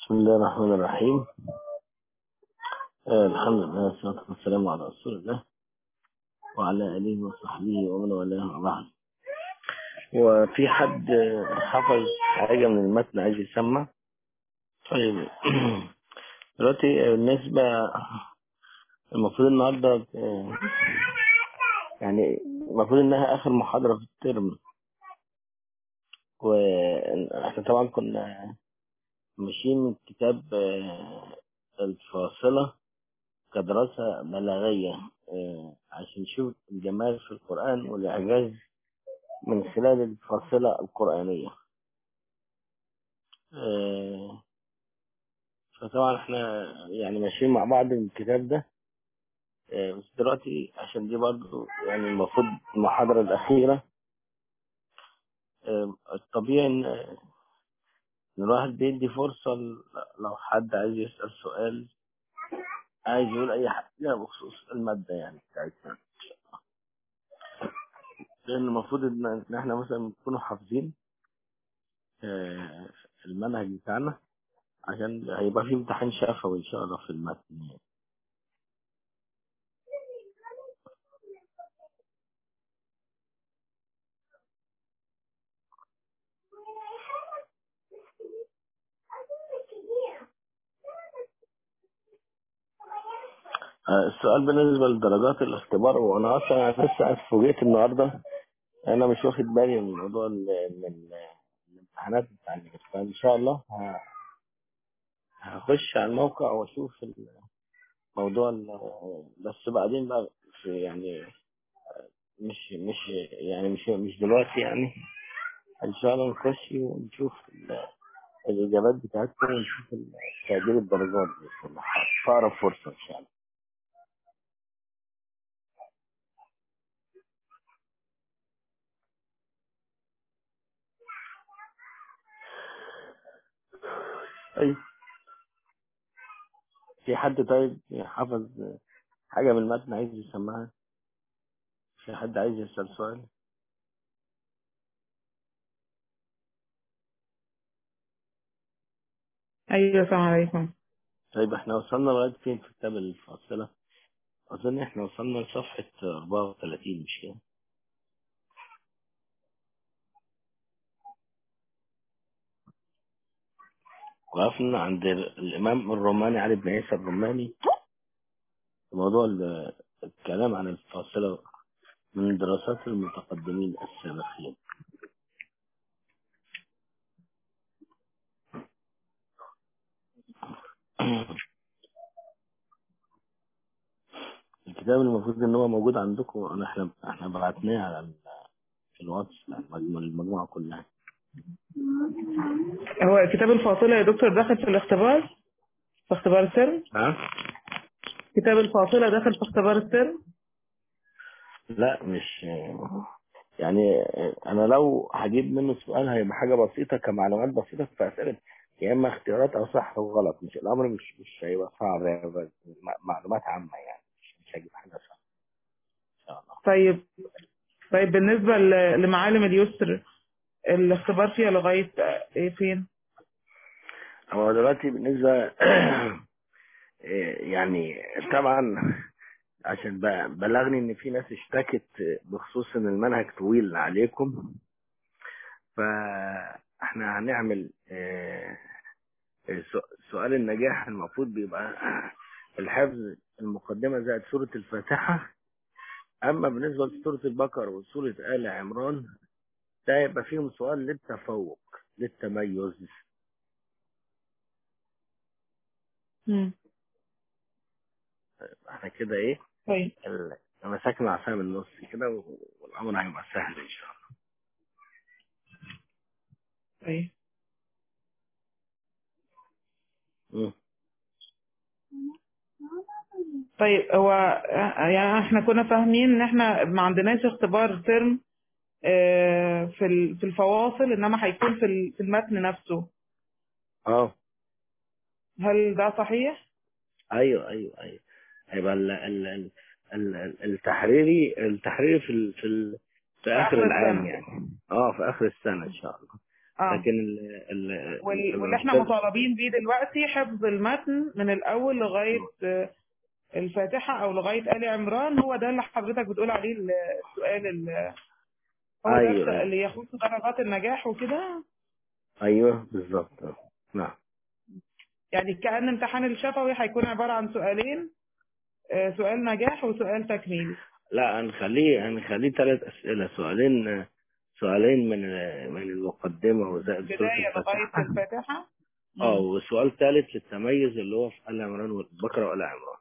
بسم الله الرحمن الرحيم آه الحمد لله والصلاة والسلام على رسول الله وعلى آله وصحبه ومن والاه وبعد وفي حد آه، حفظ حاجة من المتن عايز يسمع طيب دلوقتي آه، بالنسبة المفروض النهاردة آه، يعني المفروض إنها آخر محاضرة في الترم وإحنا طبعا كنا ماشيين من كتاب آه، الفاصلة كدراسة بلاغية آه، عشان نشوف الجمال في القرآن والإعجاز من خلال الفاصلة القرآنية آه، فطبعا احنا يعني ماشيين مع بعض من الكتاب ده آه، بس دلوقتي عشان دي برضه يعني المفروض المحاضرة الأخيرة آه، الطبيعي إن إن الواحد بيدي فرصة ل- لو حد عايز يسأل سؤال عايز يقول أي حاجة بخصوص المادة يعني بتاعتنا لأن المفروض إن إن إحنا مثلا نكونوا حافظين آه، المنهج بتاعنا عشان هيبقى في امتحان شفوي إن شاء الله في المتن يعني. آه، السؤال بالنسبة لدرجات الاختبار وأنا أصلا أنا لسه اتفوجئت النهاردة أنا مش واخد بالي من موضوع ال- ال- ال- الامتحانات بتاع النت فإن شاء الله ه- هخش على الموقع وأشوف الموضوع ال- بس بعدين بقى في يعني مش مش يعني مش مش دلوقتي يعني إن شاء الله نخش ونشوف ال- الإجابات بتاعتكم ونشوف ال- تقدير الدرجات بإذن الله في أقرب فرصة إن شاء الله. أيوة في حد طيب حفظ حاجة من المتن عايز يسمعها في حد عايز يسأل سؤال أيوة السلام عليكم طيب احنا وصلنا لغاية فين في كتاب الفاصلة أظن احنا وصلنا لصفحة 34 مش كده وقفنا عند الإمام الروماني علي بن عيسى الروماني في موضوع ال- الكلام عن الفاصلة من دراسات المتقدمين السابقين الكتاب المفروض ان هو موجود عندكم انا احنا احنا بعتناه على ال- في الواتس المجموعة المجموعة كلها هو كتاب الفاصلة يا دكتور داخل في الاختبار في اختبار الترم ها؟ كتاب الفاصلة داخل في اختبار الترم لا مش يعني انا لو هجيب منه سؤال هيبقى حاجه بسيطه كمعلومات بسيطه في اسئله يا اما اختيارات او صح او غلط مش الامر مش مش هيبقى صعب هيبقى م- معلومات عامه يعني مش مش هجيب حاجه صعبه ان شاء الله طيب طيب بالنسبة ل- لمعالم اليسر الاختبار فيها لغاية ايه فين؟ هو دلوقتي بالنسبه يعني طبعا عشان ب- بلغني ان في ناس اشتكت بخصوص ان المنهج طويل عليكم فاحنا هنعمل آه، سو- سؤال النجاح المفروض بيبقى الحفظ المقدمة زائد سورة الفاتحة أما بالنسبة لسورة البقرة وسورة آل عمران ده يبقى فيهم سؤال للتفوق للتميز مم. احنا كده ايه طيب ال- مسكنا عصا من النص كده و- والأمر هيبقى سهل إن شاء الله طيب مم. طيب هو يعني احنا كنا فاهمين ان احنا ما عندناش اختبار ترم آه، في ال- في الفواصل انما هيكون في ال- في المتن نفسه اه هل ده صحيح؟ ايوه ايوه ايوه هيبقى ال ال ال ال ال- التحريري التحريري في ال في ال في اخر آخر العام السنة. يعني اه في اخر السنه ان شاء الله اه لكن ال ال وال- ال- واللي احنا الأستاذ مطالبين بيه دلوقتي حفظ المتن من الاول لغايه آه، الفاتحه او لغايه ال عمران هو ده اللي حضرتك بتقول عليه ال- السؤال ال- هو ده الس- أيوه أيوه اللي يخص درجات النجاح وكده أيوه بالظبط آه. نعم يعني كأن امتحان الشفوي هيكون عباره عن سؤالين آه، سؤال نجاح وسؤال تكميل لا هنخليه هنخليه ثلاث أسئلة سؤالين سؤالين من من المقدمة وزائد سورة بدايه لغايه الفاتحة الفاتحه اه مم. وسؤال ثالث للتميز اللي هو في آل عمران والبقرة وآل عمران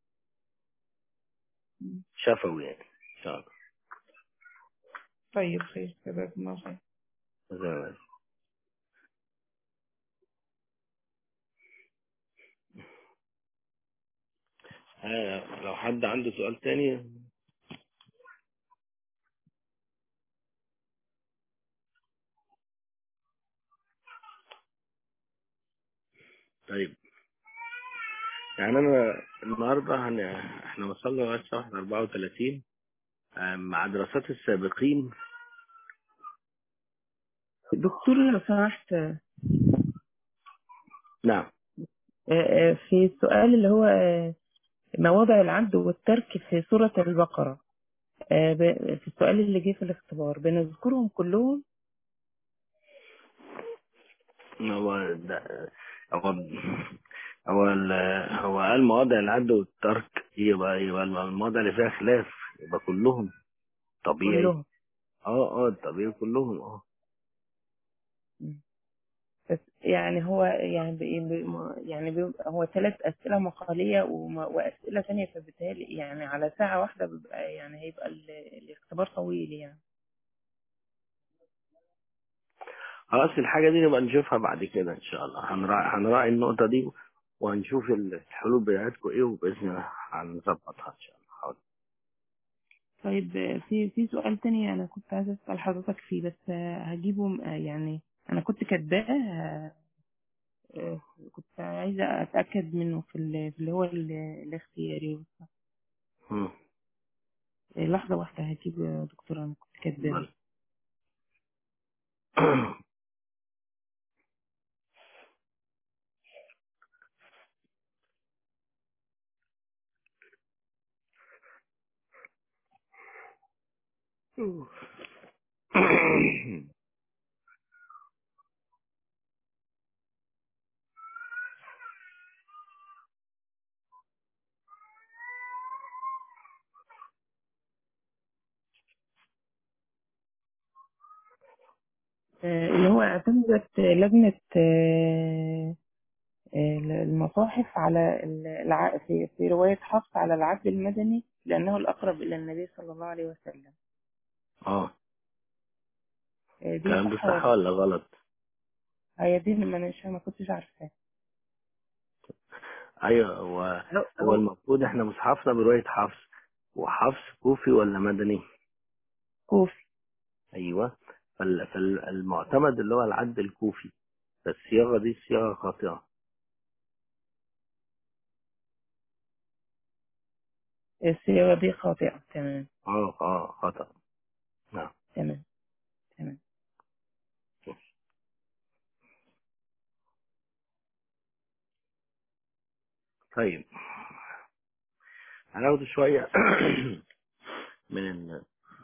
شفوي يعني إن شاء الله طيب خير جزاكم الله خير زي ما قلت. ها، لو حد عنده سؤال تاني طيب يعني انا النهارده هن... احنا وصلنا لغايه شهر 34 آه، مع دراسات السابقين دكتور لو سمحت آه، نعم آه، في السؤال اللي هو آه، مواضع العد والترك في سورة البقرة آه، ب- في السؤال اللي جه في الاختبار بنذكرهم كلهم هو ده هو هو ال... هو قال مواضع العد والترك يبقى يبقى المواضع اللي فيها خلاف يبقى كلهم طبيعي كلهم اه اه طبيعي كلهم اه مم. بس يعني هو يعني بي بي- يعني بيبقى هو ثلاث أسئلة مقالية وما- وأسئلة ثانية فبالتالي يعني على ساعة واحدة بيبقى يعني هيبقى ال- الاختبار طويل يعني خلاص الحاجة دي نبقى نشوفها بعد كده إن شاء الله هنراعي, هنراعي النقطة دي وهنشوف الحلول بتاعتكم إيه وبإذن الله هنظبطها إن شاء الله حاضر. طيب آه، في في سؤال تاني أنا كنت عايزة أسأل حضرتك فيه بس آه، هجيبه م- آه، يعني أنا كنت كاتباه آه، آه، كنت عايزة أتأكد منه في ال- في اللي هو ال- الاختياري مم. آه، لحظة واحدة هجيب يا دكتور أنا كنت كاتباه بل. آه، اللي هو اعتمدت لجنة آه، آه، المصاحف على ال- الع... في في رواية حفص على العبد المدني لأنه الأقرب إلى النبي صلى الله عليه وسلم اه آه، دي الكلام ده صح صح ولا ولا غلط؟ هي دي اللي ما أنا ما كنتش عارفاها أيوه هو هو هو هو المفروض إحنا مصحفنا برواية حفص وحفص كوفي ولا مدني؟ كوفي أيوه فال- فالمعتمد اللي هو العد الكوفي فالصياغة دي صياغة خاطئة الصيغة دي خاطئة تمام اه اه خطأ نعم تمام تمام طيب هناخد شوية من ال...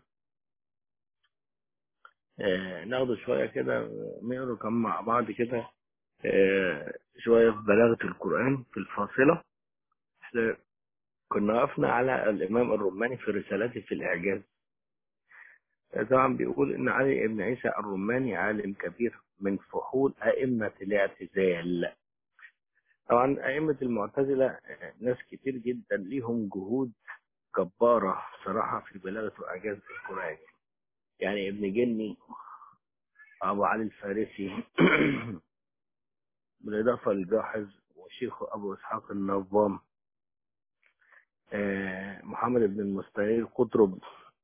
آه، ناخد شوية كده نقرا كم مع بعض كده آه، شوية في بلاغة القرآن في الفاصلة إحنا كنا وقفنا على الإمام الرماني في رسالته في الإعجاز آه، طبعا بيقول إن علي بن عيسى الرماني عالم كبير من فحول أئمة الاعتزال طبعا أئمة المعتزلة آه، ناس كتير جدا ليهم جهود جبارة صراحة في بلاغة وإعجاز القرآن يعني ابن جني أبو علي الفارسي بالإضافة للجاحظ وشيخه أبو إسحاق النظام آه، محمد بن المستنير قطرب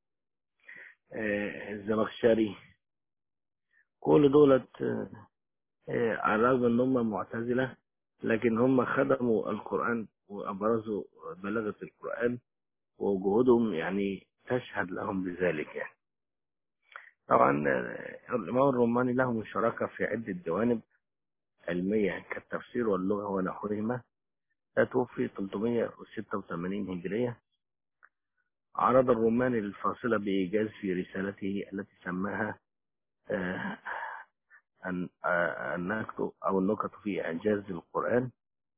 آه، الزمخشري كل دولت آه، آه، على الرغم ان هم معتزلة لكن هم خدموا القرآن وأبرزوا بلاغة القرآن وجهودهم يعني تشهد لهم بذلك يعني طبعا آه، الإمام الروماني له مشاركة في عدة جوانب علمية كالتفسير واللغة ونحوهما توفي 386 هجرية عرض الروماني للفاصلة بإيجاز في رسالته التي سماها آه، الن- آه، النكت أو النكت في إعجاز القرآن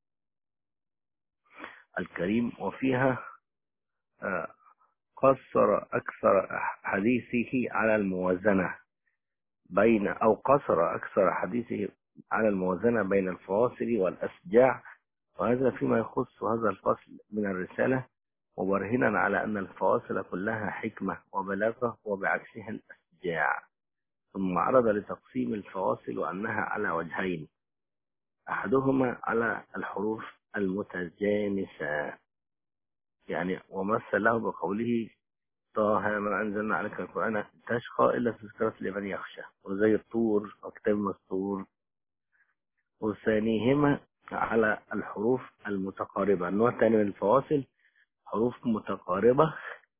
الكريم وفيها آه، قصر أكثر حديثه على الموازنة بين أو قصر أكثر حديثه على الموازنة بين الفواصل والأسجاع وهذا فيما يخص هذا الفصل من الرسالة مبرهنا على أن الفواصل كلها حكمة وبلاغة وبعكسها الأسجاع ثم عرض لتقسيم الفواصل وأنها على وجهين أحدهما على الحروف المتجانسة يعني ومثل له بقوله طه ما أنزلنا عليك القرآن تشقى إلا تذكرة لمن يخشى وزي الطور وكتاب مسطور وثانيهما على الحروف المتقاربة النوع الثاني من الفواصل حروف متقاربة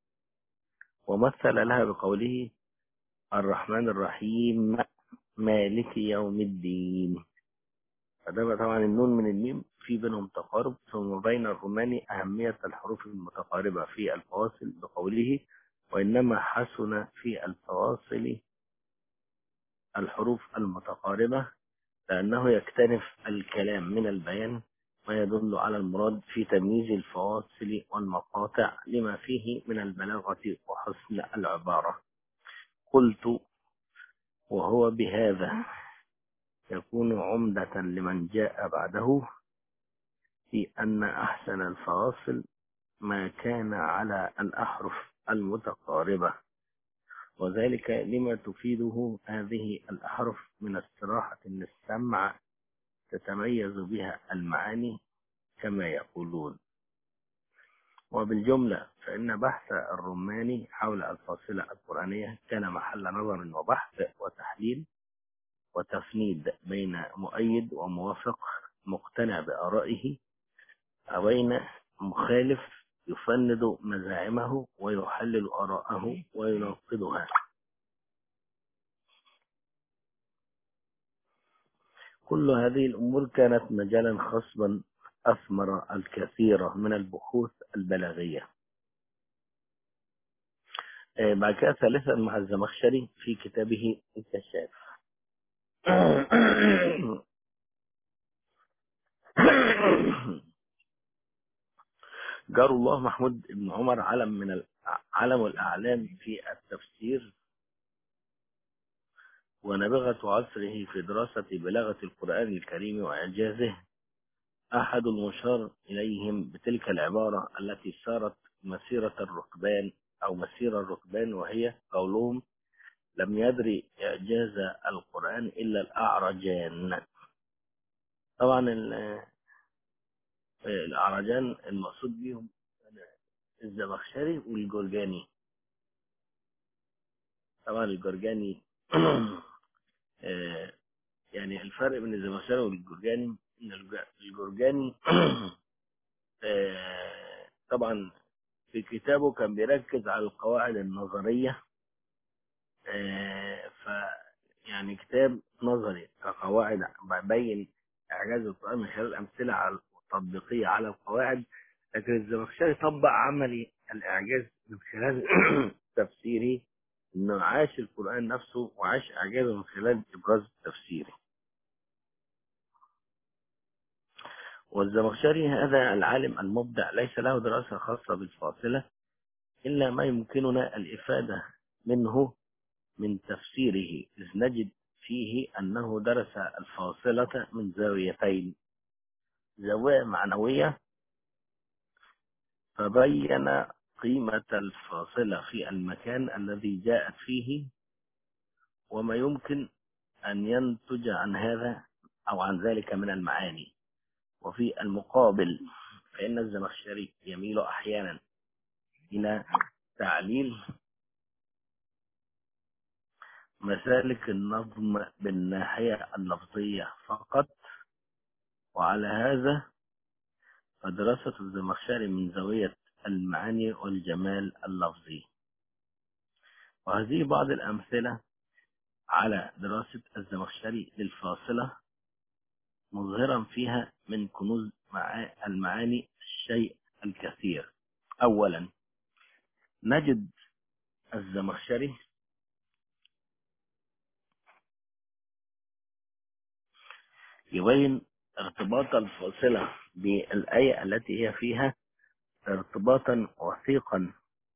ومثل لها بقوله الرحمن الرحيم مالك يوم الدين فده بقى طبعا النون من الميم في بينهم تقارب ثم بين الروماني أهمية الحروف المتقاربة في الفواصل بقوله وإنما حسن في الفواصل الحروف المتقاربة لأنه يكتنف الكلام من البيان ما يدل على المراد في تمييز الفواصل والمقاطع لما فيه من البلاغة وحسن العبارة قلت وهو بهذا يكون عمدة لمن جاء بعده في أن أحسن الفواصل ما كان على الأحرف المتقاربة وذلك لما تفيده هذه الأحرف من استراحة للسمع تتميز بها المعاني كما يقولون وبالجملة فإن بحث الرماني حول الفاصلة القرآنية كان محل نظر وبحث وتحليل وتفنيد بين مؤيد وموافق مقتنع بآرائه وبين مخالف يفند مزاعمه ويحلل آراءه ويناقضها كل هذه الأمور كانت مجالا خصبا أثمر الكثير من البحوث البلاغية آه، بعد كده ثالثا مع الزمخشري في كتابه الكشاف جار الله محمود بن عمر علم من ال- علم الأعلام في التفسير ونبغة عصره في دراسة بلاغة القرآن الكريم وإعجازه أحد المشار إليهم بتلك العبارة التي سارت مسيرة الركبان أو مسير الركبان وهي قولهم لم يدري إعجاز القرآن إلا الأعرجان طبعا ال- الأعرجان المقصود بهم الزمخشري والجرجاني طبعا الجرجاني آه، يعني الفرق بين الزمخشري والجرجاني ان الج- الجرجاني آه، طبعا في كتابه كان بيركز على القواعد النظرية آه، ف يعني كتاب نظري كقواعد بين إعجاز القرآن من خلال أمثلة على التطبيقية على القواعد لكن الزمخشري طبق عملي الإعجاز من خلال تفسيره إنه عاش القرآن نفسه وعاش إعجازه من خلال إبراز تفسيره والزمخشري هذا العالم المبدع ليس له دراسة خاصة بالفاصلة إلا ما يمكننا الإفادة منه من تفسيره إذ نجد فيه أنه درس الفاصلة من زاويتين زاوية معنوية فبين قيمة الفاصلة في المكان الذي جاءت فيه وما يمكن أن ينتج عن هذا أو عن ذلك من المعاني وفي المقابل فإن الزمخشري يميل أحيانا إلى تعليل مسالك النظم بالناحية اللفظية فقط وعلى هذا فدراسة الزمخشري من زاوية المعاني والجمال اللفظي وهذه بعض الأمثلة على دراسة الزمخشري للفاصلة مظهرا فيها من كنوز مع المعاني الشيء الكثير أولا نجد الزمخشري يبين ارتباط الفاصلة بالآية التي هي فيها ارتباطا وثيقا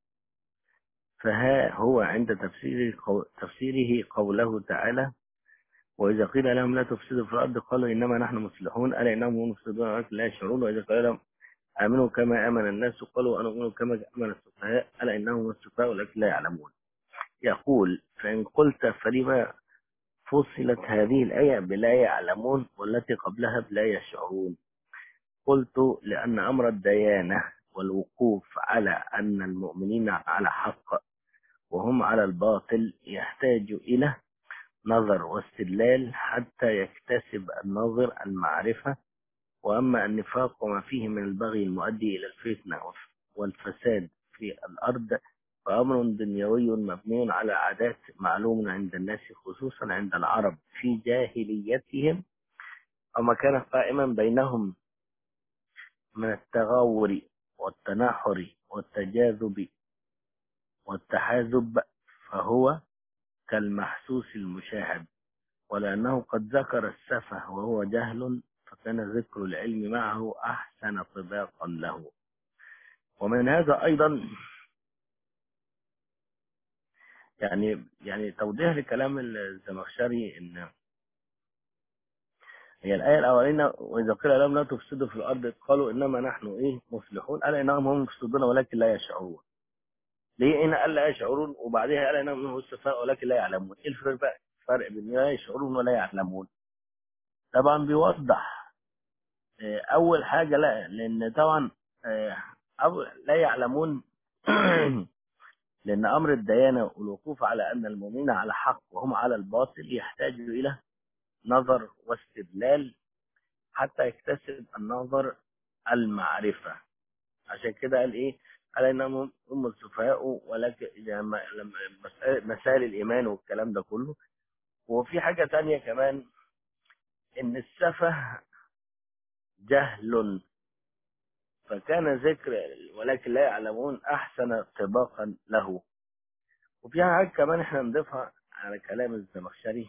فها هو عند تفسيره, تفسيره قوله تعالى وإذا قيل لهم لا تفسدوا في الأرض قالوا إنما نحن مصلحون ألا إنهم هم مفسدون ولكن لا يشعرون وإذا قيل لهم آمنوا كما آمن الناس قالوا أنا أؤمن كما آمن السفهاء ألا إنهم هم السفهاء ولكن لا يعلمون يقول فإن قلت فلما فصلت هذه الآية بلا يعلمون والتي قبلها بلا يشعرون قلت لأن أمر الديانة والوقوف على أن المؤمنين على حق وهم على الباطل يحتاج إلى نظر واستدلال حتى يكتسب الناظر المعرفة وأما النفاق وما فيه من البغي المؤدي إلى الفتنة والفساد في الأرض فأمر دنيوي مبني على عادات معلوم عند الناس خصوصا عند العرب في جاهليتهم وما كان قائما بينهم من التغاور والتناحر والتجاذب والتحاذب فهو كالمحسوس المشاهد ولأنه قد ذكر السفه وهو جهل فكان ذكر العلم معه أحسن طباقا له ومن هذا أيضا يعني يعني توضيح لكلام الزمخشري ان هي الآية الأولين وإذا قيل لهم لا تفسدوا في الأرض قالوا إنما نحن إيه مصلحون ألا إنهم هم مفسدون ولكن لا يشعرون ليه هنا قال لا يشعرون وبعدها قال إنهم هم السفهاء ولكن لا يعلمون إيه الفرق بقى الفرق بين لا يشعرون ولا يعلمون طبعا بيوضح أول حاجة لا لأن طبعا أول لا يعلمون لأن أمر الديانة والوقوف على أن المؤمنين على حق وهم على الباطل يحتاج إلى نظر واستدلال حتى يكتسب النظر المعرفة عشان كده قال إيه قال إنهم هم السفهاء ولكن لما مسائل الإيمان والكلام ده كله وفي حاجة تانية كمان إن السفه جهل فكان ذكر ولكن لا يعلمون أحسن طباقا له وفي حاجة كمان احنا نضيفها على كلام الزمخشري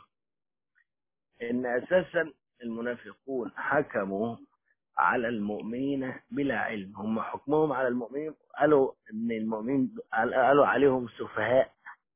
إن أساسا المنافقون حكموا على المؤمنين بلا علم هم حكمهم على المؤمنين قالوا إن المؤمنين قالوا عليهم سفهاء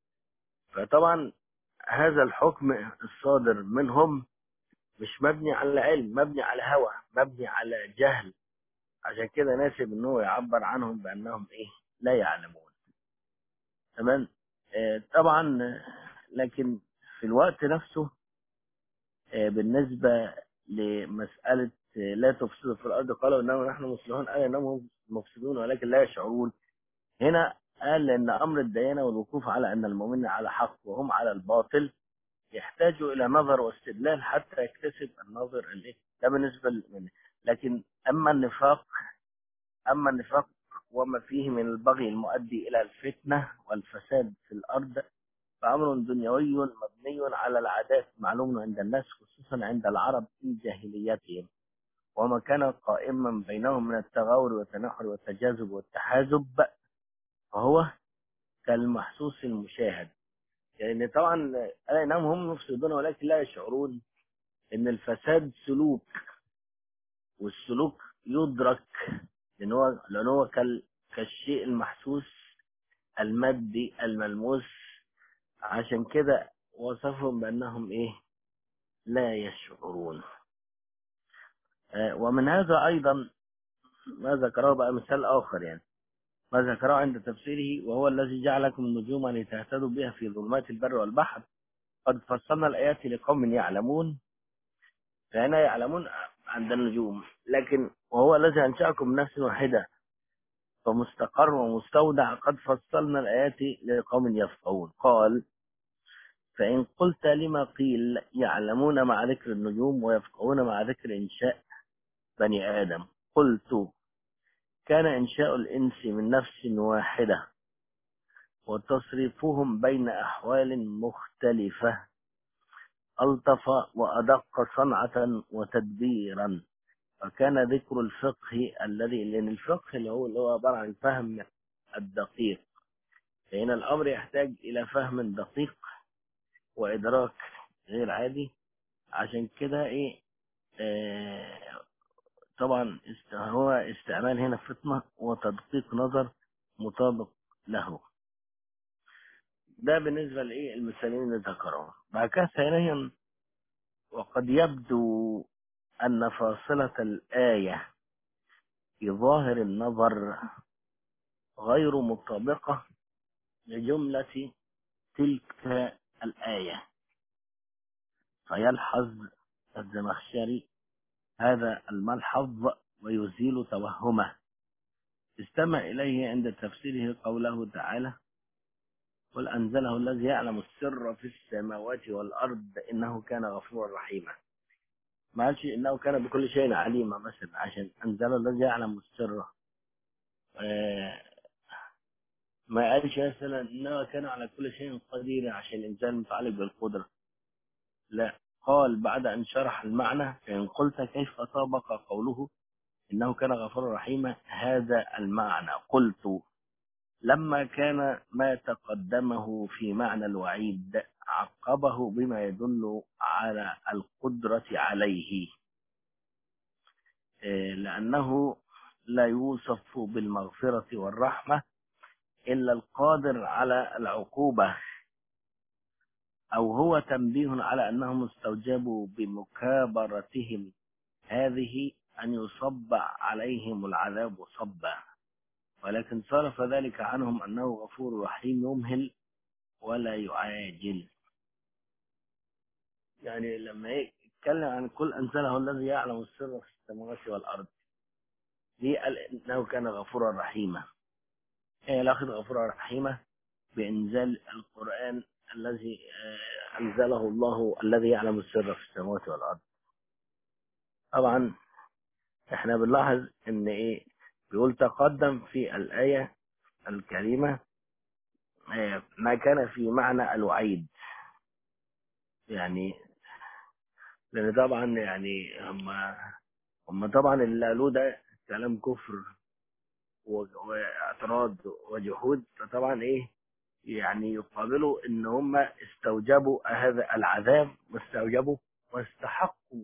فطبعا هذا الحكم الصادر منهم مش مبني على علم مبني على هوى مبني على جهل عشان كده ناسب ان هو يعبر عنهم بانهم ايه لا يعلمون تمام آه طبعا لكن في الوقت نفسه آه بالنسبة لمسألة آه لا تفسدوا في الأرض قالوا إنما نحن مسلمون قال إنهم مفسدون ولكن لا يشعرون هنا قال إن أمر الديانة والوقوف على أن المؤمنين على حق وهم على الباطل يحتاج إلى نظر واستدلال حتى يكتسب النظر الإيه ده بالنسبة لمن. لكن أما النفاق أما النفاق وما فيه من البغي المؤدي إلى الفتنة والفساد في الأرض فأمر دنيوي مبني على العادات معلوم عند الناس خصوصا عند العرب في جاهليتهم وما كان قائما بينهم من التغاور والتنحر والتجاذب والتحاذب فهو كالمحسوس المشاهد يعني طبعا انهم هم مفسدون ولكن لا يشعرون ان الفساد سلوك والسلوك يدرك لان هو لان هو كال كالشيء المحسوس المادي الملموس عشان كده وصفهم بانهم ايه لا يشعرون آه ومن هذا ايضا ما ذكره بقى مثال اخر يعني ما ذكره عند تفسيره وهو الذي جعلكم نجوما لتهتدوا بها في ظلمات البر والبحر قد فصلنا الآيات لقوم يعلمون فهنا يعلمون عند النجوم لكن وهو الذي أنشأكم من نفس واحدة فمستقر ومستودع قد فصلنا الآيات لقوم يفقهون قال فإن قلت لما قيل يعلمون مع ذكر النجوم ويفقهون مع ذكر إنشاء بني آدم قلت كان إنشاء الإنس من نفس واحدة وتصريفهم بين أحوال مختلفة ألطف وأدق صنعة وتدبيرا فكان ذكر الفقه الذي لأن الفقه اللي هو اللي هو عبارة عن فهم الدقيق فهنا الأمر يحتاج إلى فهم دقيق وإدراك غير عادي عشان كده إيه آه طبعا است- هو استعمال هنا فطنة وتدقيق نظر مطابق له ده بالنسبة لإيه المثالين اللي ذكرهم بعد كده ثانيا وقد يبدو أن فاصلة الآية في ظاهر النظر غير مطابقة لجملة تلك الآية فيلحظ الزمخشري هذا الملحظ ويزيل توهمه استمع إليه عند تفسيره قوله تعالى قل أنزله الذي يعلم السر في السماوات والأرض إنه كان غفورا رحيما ما قالش إنه كان بكل شيء عليما مثلا عشان أنزل الذي يعلم السر آه، ما قالش مثلا إنه كان على كل شيء قدير عشان الإنسان متعلق بالقدرة لا قال بعد أن شرح المعنى فإن قلت كيف طابق قوله إنه كان غفورا رحيما هذا المعنى قلت لما كان ما تقدمه في معنى الوعيد عقبه بما يدل على القدرة عليه إيه، لأنه لا يوصف بالمغفرة والرحمة إلا القادر على العقوبة أو هو تنبيه على أنهم استوجبوا بمكابرتهم هذه أن يصب عليهم العذاب صبا ولكن صرف ذلك عنهم أنه غفور رحيم يمهل ولا يعاجل يعني لما يتكلم عن كل أنزله الذي يعلم السر في السماوات والأرض دي قال إنه كان غفورا رحيما إيه علاقة غفورا رحيما بإنزال القرآن الذي آه، أنزله الله الذي يعلم السر في السماوات والأرض طبعا احنا بنلاحظ ان ايه بيقول تقدم في الآية الكريمة آه، ما كان في معنى الوعيد يعني لأن طبعا يعني هم هم طبعا اللي قالوه ده كلام كفر و- واعتراض وجحود فطبعا ايه يعني يقابلوا ان هم استوجبوا هذا العذاب واستوجبوا واستحقوا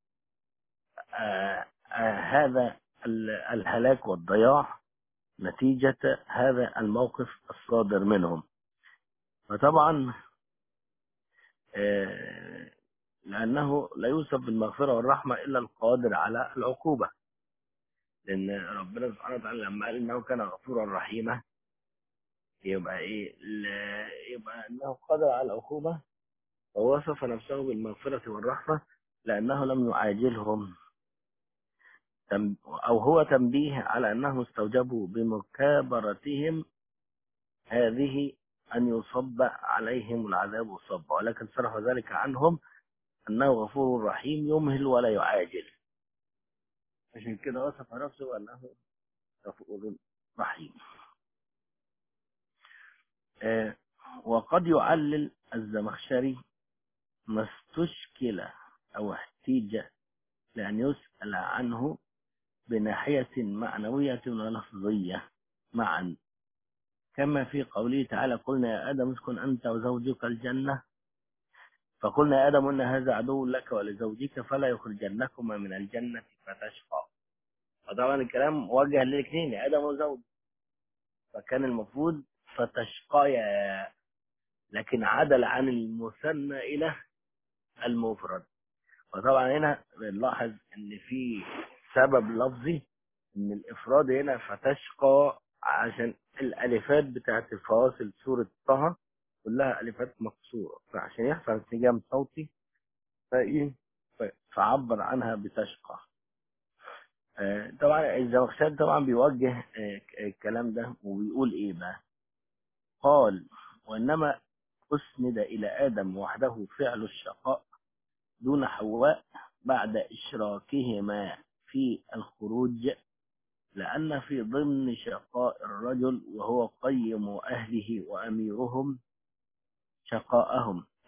آه آه هذا ال- الهلاك والضياع نتيجة هذا الموقف الصادر منهم فطبعا آه لأنه لا يوصف بالمغفرة والرحمة إلا القادر على العقوبة لأن ربنا سبحانه وتعالى لما قال إنه كان غفورا رحيما يبقى إيه لا- يبقى إنه قادر على العقوبة ووصف نفسه بالمغفرة والرحمة لأنه لم يعاجلهم تم- أو هو تنبيه على أنهم استوجبوا بمكابرتهم هذه أن يصب عليهم العذاب صبا ولكن صرف ذلك عنهم أنه غفور رحيم يمهل ولا يعاجل عشان كده وصف نفسه أنه غفور رحيم آه، وقد يعلل الزمخشري ما استشكل أو احتيج لأن يسأل عنه بناحية معنوية ولفظية معا كما في قوله تعالى قلنا يا آدم اسكن أنت وزوجك الجنة فقلنا يا آدم إن هذا عدو لك ولزوجك فلا يخرجنكما من الجنة فتشقى فطبعا الكلام موجه للاثنين يا آدم وزوج فكان المفروض فتشقايا لكن عدل عن المثنى إلى المفرد فطبعا هنا بنلاحظ ان في سبب لفظي ان الافراد هنا فتشقى عشان الالفات بتاعت الفواصل سورة طه كلها الفات مكسورة فعشان يحصل انسجام صوتي فايه ف- فعبر عنها بتشقى آه، طبعا الزمخشري طبعا بيوجه آه، ك- الكلام ده وبيقول ايه بقى قال وانما اسند الى ادم وحده فعل الشقاء دون حواء بعد إشراكهما في الخروج لأن في ضمن شقاء الرجل وهو قيم أهله وأميرهم شقاءهم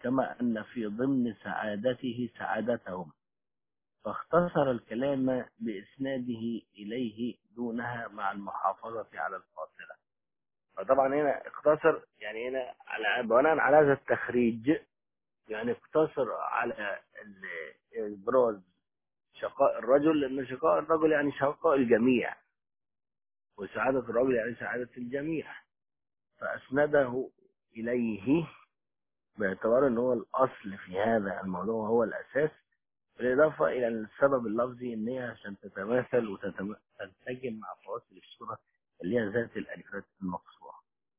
كما أن في ضمن سعادته سعادتهم فاختصر الكلام بإسناده إليه دونها مع المحافظة على الفاصلة فطبعا هنا اختصر يعني هنا على بناء على هذا التخريج يعني اقتصر على ال- إبراز شقاء الرجل لأن شقاء الرجل يعني شقاء الجميع وسعادة الرجل يعني سعادة الجميع فأسنده إليه باعتبار أنه هو الأصل في هذا الموضوع هو الأساس بالإضافة إلى أن السبب اللفظي إن هي عشان تتماثل وتنسجم مع فواصل الصورة اللي هي ذات الألفات المقصورة.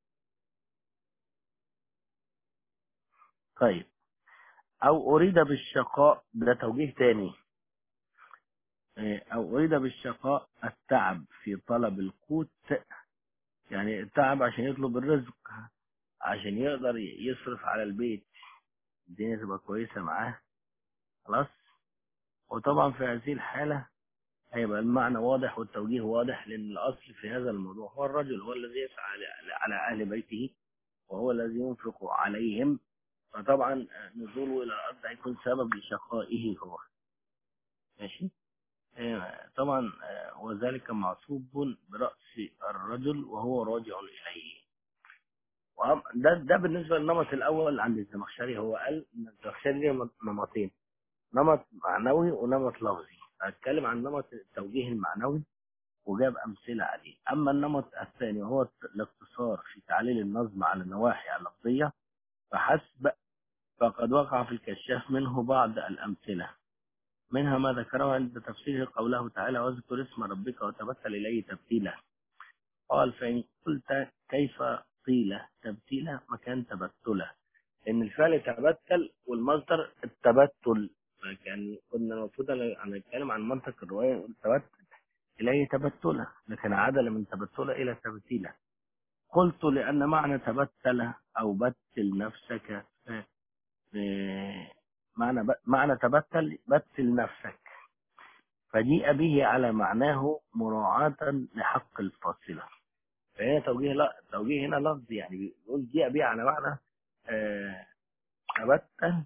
طيب أو أريد بالشقاء ده توجيه تاني إيه، أو أريد بالشقاء التعب في طلب القوت يعني التعب عشان يطلب الرزق عشان يقدر يصرف على البيت الدنيا تبقى كويسة معاه خلاص وطبعا في هذه الحالة هيبقى المعنى واضح والتوجيه واضح لأن الأصل في هذا الموضوع هو الرجل هو الذي يسعى على- على أهل بيته وهو الذي ينفق عليهم فطبعا نزوله إلى الأرض هيكون سبب لشقائه هو ماشي آه، طبعا آه، وذلك معصوب برأس الرجل وهو راجع إليه وأم- ده ده بالنسبة للنمط الأول عند الزمخشري هو قال إن الزمخشري ليه نمطين نمط معنوي ونمط لفظي هتكلم عن نمط التوجيه المعنوي وجاب أمثلة عليه أما النمط الثاني وهو الاقتصار في تعليل النظم على النواحي اللفظية فحسب فقد وقع في الكشاف منه بعض الأمثلة منها ما ذكره عند تفسيره قوله تعالى واذكر اسم ربك وتبتل إليه تبتيلا قال فإن قلت كيف طيلة تبتيلة مكان تبتلة إن الفعل تبتل والمصدر التبتل كان كنا المفروض نتكلم عن منطق الرواية نقول تبتل إليه تبتلة لكن عدل من تبتلة إلى تبتيلة قلت لأن معنى تبتل أو بتل نفسك ف- ف- معنى ب- معنى تبتل بتل نفسك فجيء به على معناه مراعاة لحق الفاصلة فهنا توجيه لا توجيه هنا لفظ يعني بيقول جيء به على معنى آه، تبتل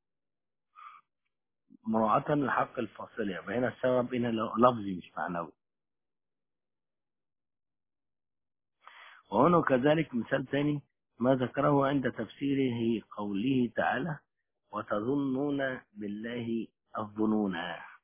مراعاة لحق الفاصلة فهنا السبب هنا لفظي مش معنوي وهنا كذلك مثال ثاني ما ذكره عند تفسيره قوله تعالى وتظنون بالله الظنون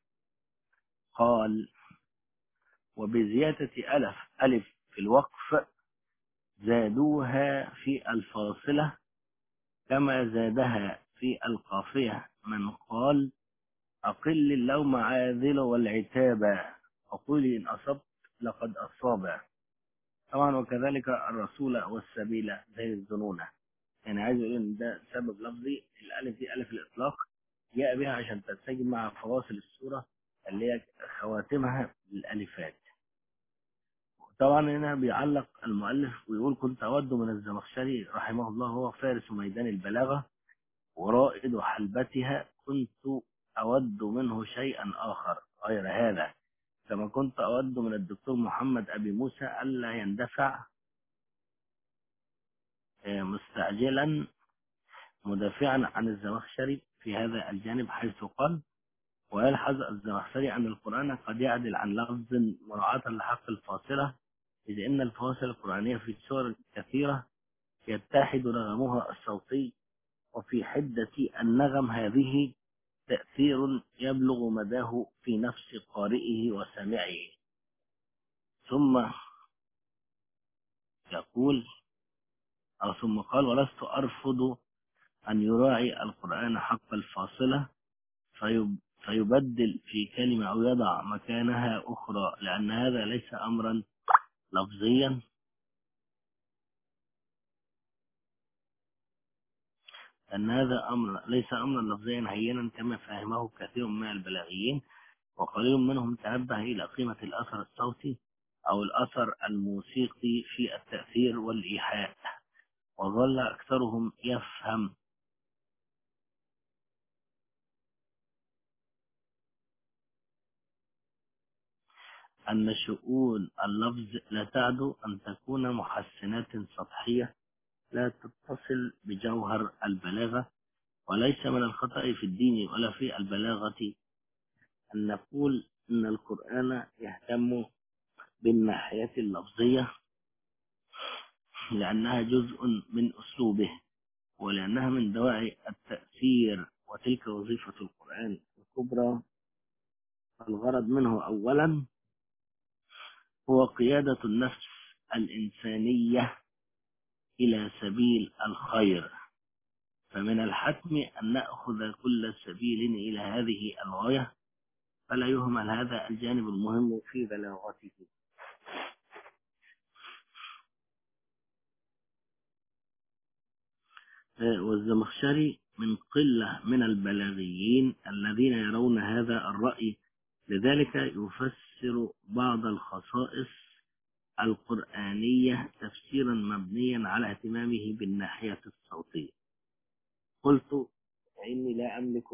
قال وبزيادة ألف ألف في الوقف زادوها في الفاصلة كما زادها في القافية من قال أقل اللوم عاذل والعتاب وقل إن أصبت لقد أصاب طبعا وكذلك الرسول والسبيل زي الظنون يعني عايز يقول ان ده سبب لفظي الالف دي الف الاطلاق جاء بها عشان تنسجم مع فواصل السوره اللي هي خواتمها بالالفات طبعا هنا بيعلق المؤلف ويقول كنت اود من الزمخشري رحمه الله هو فارس ميدان البلاغه ورائد حلبتها كنت اود منه شيئا اخر غير هذا كما كنت أود من الدكتور محمد أبي موسى ألا يندفع آه، مستعجلا مدافعا عن الزمخشري في هذا الجانب حيث قال ويلحظ الزمخشري أن القرآن قد يعدل عن لفظ مراعاة لحق الفاصلة إذ إن الفواصل القرآنية في سور كثيرة يتحد نغمها الصوتي وفي حدة النغم هذه تأثير يبلغ مداه في نفس قارئه وسامعه ثم يقول أو ثم قال ولست أرفض أن يراعي القرآن حق الفاصلة فيب فيبدل في كلمة أو يضع مكانها أخرى لأن هذا ليس أمرا لفظيا أن هذا أمر ليس أمرا لفظيا هينا كما فهمه كثير من البلاغيين وقليل منهم تنبه إلى قيمة الأثر الصوتي أو الأثر الموسيقي في التأثير والإيحاء وظل أكثرهم يفهم أن شؤون اللفظ لا تعدو أن تكون محسنات سطحية لا تتصل بجوهر البلاغة وليس من الخطأ في الدين ولا في البلاغة أن نقول أن القرآن يهتم بالناحية اللفظية لأنها جزء من أسلوبه ولأنها من دواعي التأثير وتلك وظيفة القرآن الكبرى الغرض منه أولا هو قيادة النفس الإنسانية إلى سبيل الخير فمن الحتم أن نأخذ كل سبيل إلى هذه الغاية فلا يهمل هذا الجانب المهم في بلاغته والزمخشري من قلة من البلاغيين الذين يرون هذا الرأي لذلك يفسر بعض الخصائص القرآنية تفسيرا مبنيا على اهتمامه بالناحية الصوتية قلت إني لا أملك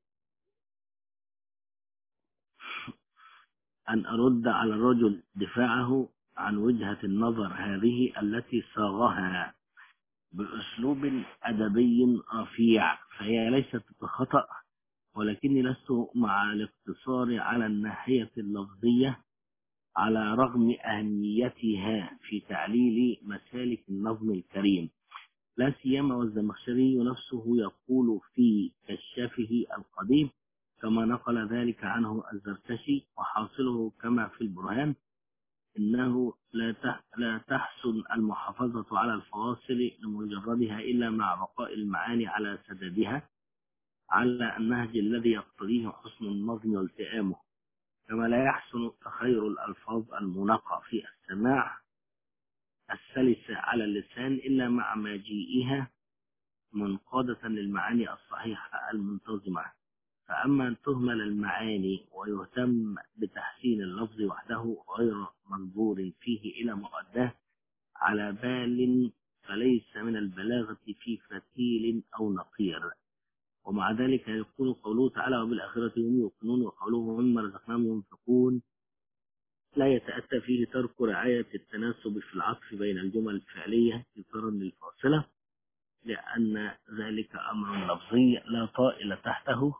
أن أرد على الرجل دفاعه عن وجهة النظر هذه التي صاغها بأسلوب أدبي رفيع فهي ليست بخطأ ولكني لست مع الاقتصار على الناحية اللفظية على رغم أهميتها في تعليل مسالك النظم الكريم لا سيما والزمخشري نفسه يقول في كشافه القديم كما نقل ذلك عنه الزركشي وحاصله كما في البرهان إنه لا لا تحسن المحافظة على الفواصل لمجردها إلا مع بقاء المعاني على سددها على النهج الذي يقتضيه حسن النظم والتئامه كما لا يحسن تخير الألفاظ المنقى في السماع السلسة على اللسان إلا مع مجيئها منقادة للمعاني الصحيحة المنتظمة فأما أن تهمل المعاني ويهتم بتحسين اللفظ وحده غير منظور فيه إلى مؤداه على بال فليس من البلاغة في فتيل أو نقير ومع ذلك يكون قوله تعالى وبالآخرة هم يوقنون وقوله مما رزقناهم ينفقون لا يتأتى فيه ترك رعاية التناسب في العطف بين الجمل الفعلية إطارا للفاصلة لأن ذلك أمر لفظي لا طائل تحته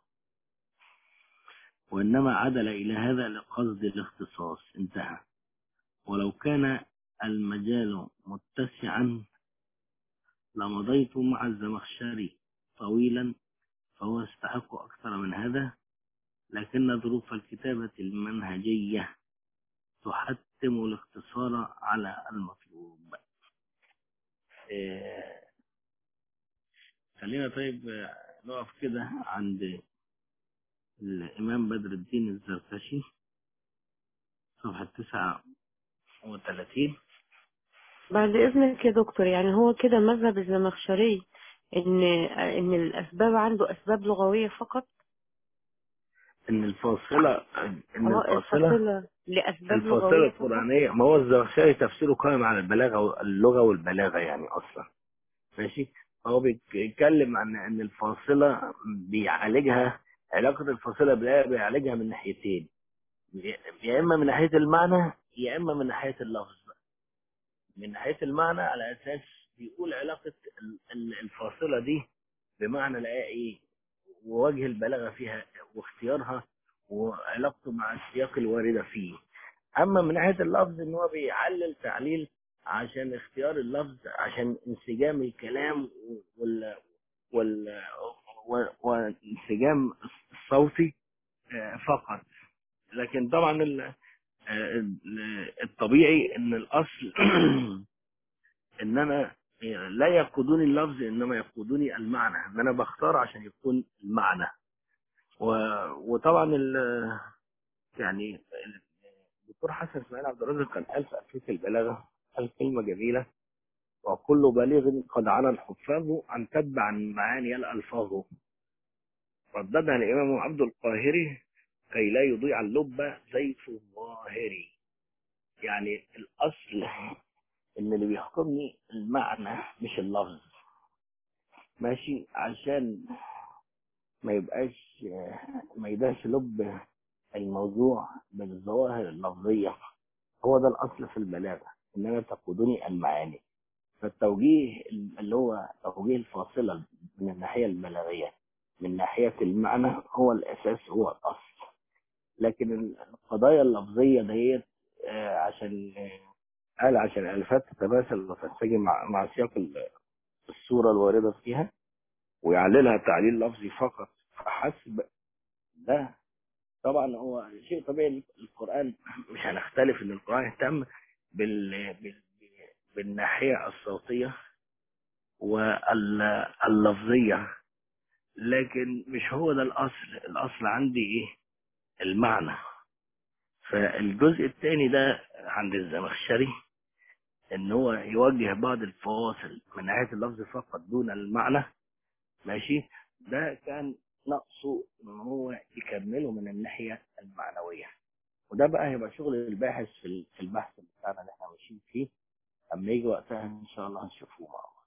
وإنما عدل إلى هذا لقصد الاختصاص انتهى ولو كان المجال متسعا لمضيت مع الزمخشري طويلا فهو يستحق أكثر من هذا لكن ظروف الكتابة المنهجية تحتم الاختصار على المطلوب إيه خلينا طيب نقف كده عند الإمام بدر الدين الزركشي صفحة تسعة وثلاثين بعد إذنك يا دكتور يعني هو كده مذهب الزمخشري إن إن الأسباب عنده أسباب لغوية فقط إن الفاصلة إن اه الفاصلة الفاصلة لأسباب الفاصلة لغوية فقط القرآنية ما هو الزمخشري تفسيره قائم على البلاغة اللغة والبلاغة يعني أصلا ماشي هو بيتكلم عن ان الفاصله بيعالجها علاقه الفاصله بالآية بيعالجها من ناحيتين يا اما من ناحيه المعنى يا اما من ناحيه اللفظ من ناحيه المعنى على اساس بيقول علاقه ال- ال- الفاصله دي بمعنى الايه ايه ووجه البلاغه فيها واختيارها وعلاقته مع السياق الوارده فيه اما من ناحيه اللفظ ان هو بيعلل تعليل عشان اختيار اللفظ عشان انسجام الكلام وال وال و- والانسجام الصوتي آه، فقط لكن طبعا ال- آه، ال- الطبيعي ان الاصل ان انا لا يقودني اللفظ انما يقودني المعنى ان انا بختار عشان يكون المعنى و- وطبعا ال- يعني الدكتور حسن اسماعيل عبد الرازق كان قال في ألفية البلاغة قال كلمة جميلة وكل بالغ قد عنا الحفاظ أن تتبع المعاني الألفاظ رددها الإمام عبد القاهري كي لا يضيع اللب زيف الظاهر يعني الأصل إن اللي بيحكمني المعنى مش اللفظ ماشي عشان ما يبقاش ما يبقاش لب الموضوع بالظواهر اللفظية هو ده الأصل في البلاغة إنما تقودني المعاني فالتوجيه اللي هو توجيه الفاصلة من الناحية البلاغية من ناحية المعنى هو الأساس هو الأصل لكن القضايا اللفظية ديت آه، عشان آه، قال عشان الألفات تتماثل وتنسجم مع, مع سياق ال- الصورة الواردة فيها ويعللها تعليل لفظي فقط فحسب ده طبعا هو شيء طبيعي القرآن مش هنختلف ان القرآن اهتم بال... بال... بالناحية الصوتية واللفظية لكن مش هو ده الأصل الأصل عندي إيه المعنى فالجزء الثاني ده عند الزمخشري ان هو يوجه بعض الفواصل من ناحية اللفظ فقط دون المعنى ماشي ده كان نقصه ان هو يكمله من الناحية المعنوية وده بقى هيبقى شغل الباحث في ال- في البحث بتاعنا اللي احنا ماشيين فيه اما يجي وقتها ان شاء الله هنشوفوه مع بعض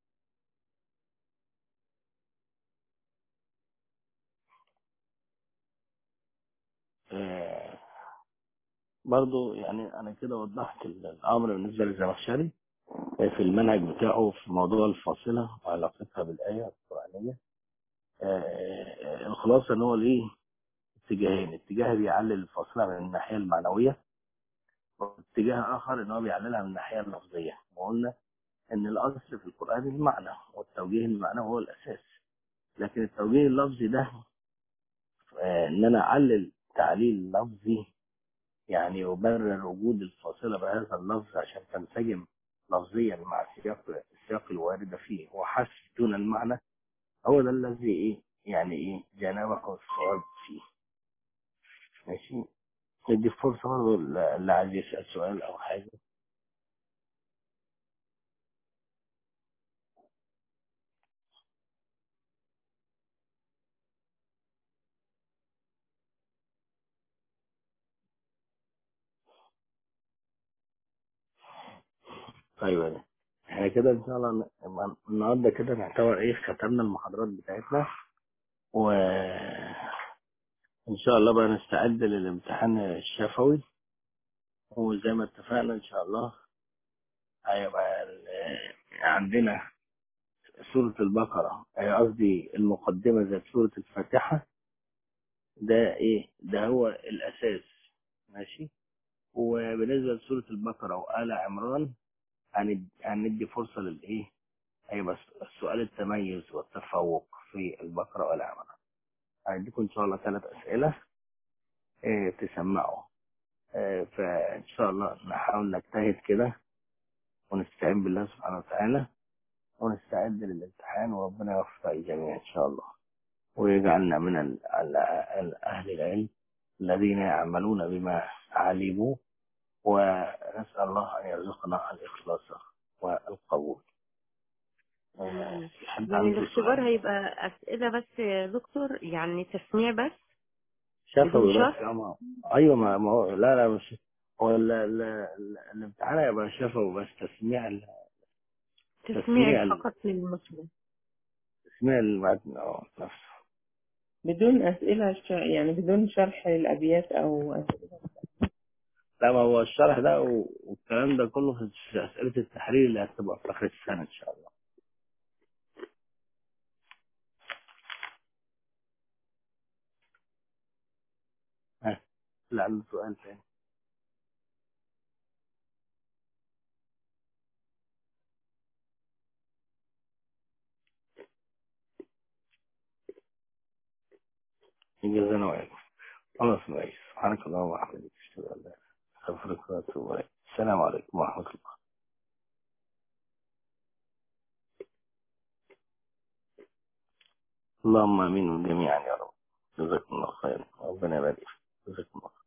آه، برضو يعني انا كده وضحت ال- الامر بالنسبه للزمخشري آه، في المنهج بتاعه في موضوع الفاصله وعلاقتها بالايه القرانيه آه، آه، الخلاصه ان هو ليه اتجاهين اتجاه بيعلل الفاصله من الناحيه المعنويه واتجاه اخر ان هو بيعللها من الناحيه اللفظيه وقلنا ان الاصل في القران المعنى والتوجيه المعنوي هو الاساس لكن التوجيه اللفظي ده آه، ان انا اعلل تعليل لفظي يعني يبرر وجود الفاصله بهذا اللفظ عشان تنسجم لفظيا مع سياق السياق الوارده فيه وحسب دون المعنى هو ده الذي ايه يعني ايه جنبه الصواب فيه ماشي ندي فرصه برضه اللي عايز يسال سؤال او حاجه طيب يعني احنا كده ان شاء الله ن- النهارده كده نعتبر ايه ختمنا المحاضرات بتاعتنا و ان شاء الله بقى نستعد للامتحان الشفوي وزي ما اتفقنا ان شاء الله هيبقى ال- عندنا سورة البقرة آه، قصدي المقدمة زي سورة الفاتحة ده ايه ده هو الاساس ماشي وبالنسبة لسورة البقرة وآل عمران هند- هندي فرصة للايه هيبقى السؤال التميز والتفوق في البقرة وآل عمران هنديكم ان شاء الله ثلاث اسئلة إيه تسمعوا إيه فان شاء الله نحاول نجتهد كده ونستعين بالله سبحانه وتعالى ونستعد للامتحان وربنا يوفق الجميع ان شاء الله ويجعلنا من ال- ال- ال- أهل العلم الذين يعملون بما علموا ونسأل الله أن يرزقنا الإخلاص والقبول آه، في حد يعني عنده الاختبار سؤال هيبقى أسئلة بس يا دكتور يعني تسميع بس شفوي بدون بس شرح يا ما أيوة ما ما هو لا لا مش هو ال- ال- ال- الامتحان هيبقى شفوي بس تسميع ال- تسميع تسميع ال- فقط للمسلم تسميع المتن اه نفسه بدون أسئلة ش... يعني بدون شرح الأبيات أو أسئلة لا ما هو الشرح ده و- والكلام ده كله في في أسئلة التحرير اللي هتبقى في آخر السنة إن شاء الله ها لا عنده سؤال تاني جزانا وعليكم خلاص ماشي سبحانك اللهم وبحمدك اشهد ان لا اله الا انت استغفرك واتوب اليك السلام عليكم ورحمه الله اللهم امين جميعا يا رب جزاكم الله خيرا ربنا يبارك فيك جزاكم الله